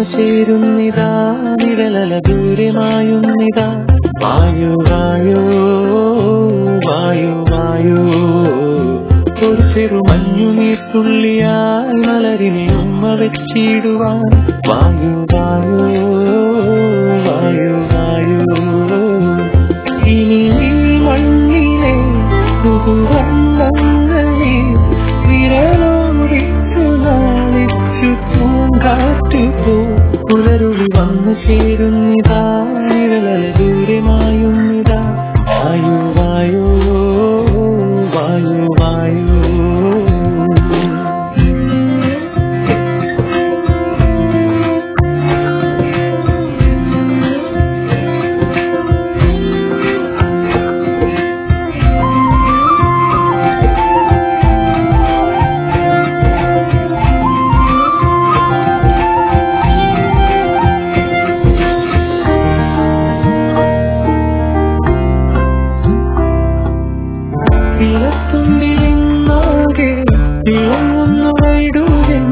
ചേരുന്നിതാ നിഴലല ദൂരമായുന്നിതാ വായു വായോ വായു വായോ ഒരു ചെറു മഞ്ഞു നീർത്തുള്ളിയായി മലരിനെ ഉമ്മ വെച്ചിടുവാൻ വായു വായോ വായു വായു ഇനി ഈ മണ്ണിലെ പുതുവർണ്ണങ്ങളെ വിരലോടിച്ചു നാളിച്ചു പൂങ്കാറ്റു പോ പുലരുളി വന്നു ചേരുന്നിതാ നിഴലല ദൂരമായുന്നിതാ വായു വായോ വായു വായു വിളത്തുണ്ടിലെന്നാകെ വിളങ്ങുന്നു വൈഡൂര്യൻ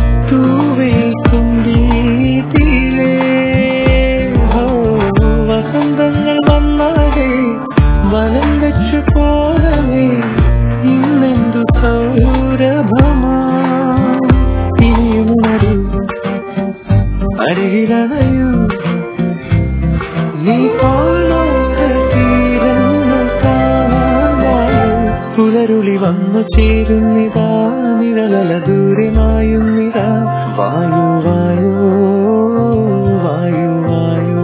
തൂവേൽക്കുണ്ടീതിലേ ഹോ വസന്തങ്ങൾ വന്നാകെ വലം വെച്ചു പോകവേ ഇന്നെന്തു സൗരഭമാ ഇനിയുണരൂ അരികിലണയൂ നീ കാണാത്ത തീരങ്ങൾ കാണാൻ പുലരുളി വന്നു ചേരുന്നിതാ നിഴലല ദൂരമായുന്നിതാ വായു വായു വായു വായു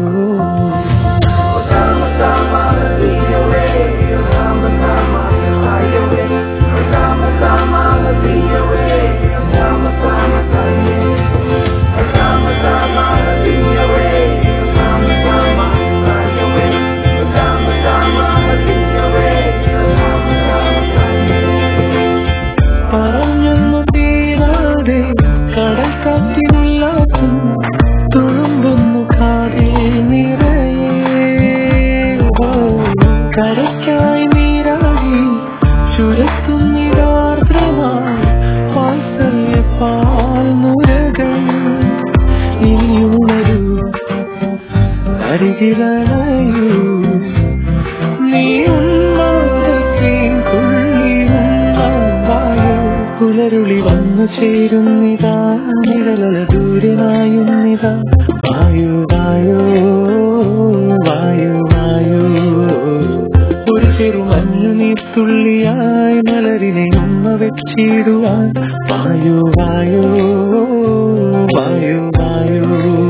പറഞ്ഞൊന്നു തീരാതെ കടൽ കാറ്റിനുല്ലാസം തുളുമ്പുന്നു കാതിൽ നിറയെ ഓ, കരയ്ക്കായി നീരാകി ചുരത്തുന്നിരാർദ്രമായി വാത്സല്യ പാൽ നുരകൾ ഇനിയുണരൂ അരികിലണയൂ നീ ഉന്മാദത്തിൻ തുള്ളിയുണ്ടാവായോ പുലരുളി വന്നു ചേരുന്നിതാ നിഴലല ദൂരനായുന്നിതാ വായു വായോ വായു വായോ ഒരു ചെറു മഞ്ഞു നീർത്തുള്ളിയായി മലരിനെ ഉമ്മ വെച്ചിടുവാൻ വായു വായോ വായു വായോ